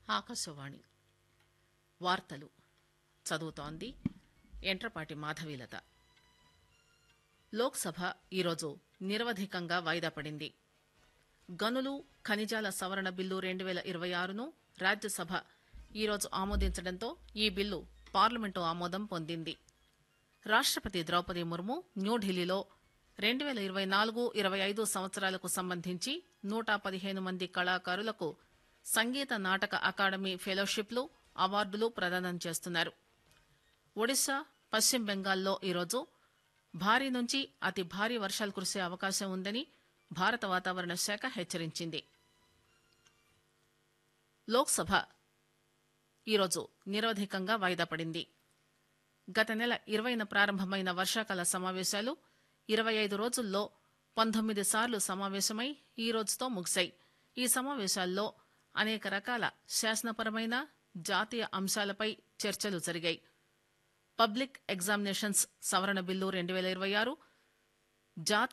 ఆకాశవాణి వార్తలు చదువుతోంది ఎంట్రపాటి మాధవీలత లోక్సభ ఈరోజు నిరవధికంగా వాయిదా పడింది గనులు ఖనిజాల సవరణ బిల్లు రెండు పేల ఇరవై ఆరును రాజ్యసభ ఈరోజు ఆమోదించడంతో ఈ బిల్లు పార్లమెంటు ఆమోదం పొందింది రాష్టపతి ద్రౌపది ముర్ము న్యూఢిల్లీలో రెండు పేల ఇరవై నాలుగు ఇరవై ఐదు సంవత్సరాలకు సంబంధించి నూట పదిహేను మంది కళాకారులకు సంగీత నాటక అకాడమీ ఫెలోషిప్లు అవార్డులు ప్రదానం చేస్తున్నారు ఒడిశా పశ్చిమ బెంగాల్లో ఈరోజు భారీ నుంచి అతి భారీ వర్షాలు కురిసే అవకాశం ఉందని భారత వాతావరణ శాఖ హెచ్చరించింది లోక్సభ ఈరోజు నిరవధికంగా వాయిదా పడింది గత నెల ఇరవైన ప్రారంభమైన వర్షాకాల సమావేశాలు ఇరవై ఐదు రోజుల్లో పంతొమ్మిది సార్లు సమావేశమై ఈ రోజుతో ముగిశాయి ఈ సమావేశాల్లో అనేక రకాల శాసనపరమైన జాతీయ అంశాలపై చర్చలు జరిగాయి పబ్లిక్ ఎగ్జామినేషన్స్ సవరణ బిల్లు రెండు పేల ఇరవై ఆరు జాతీయ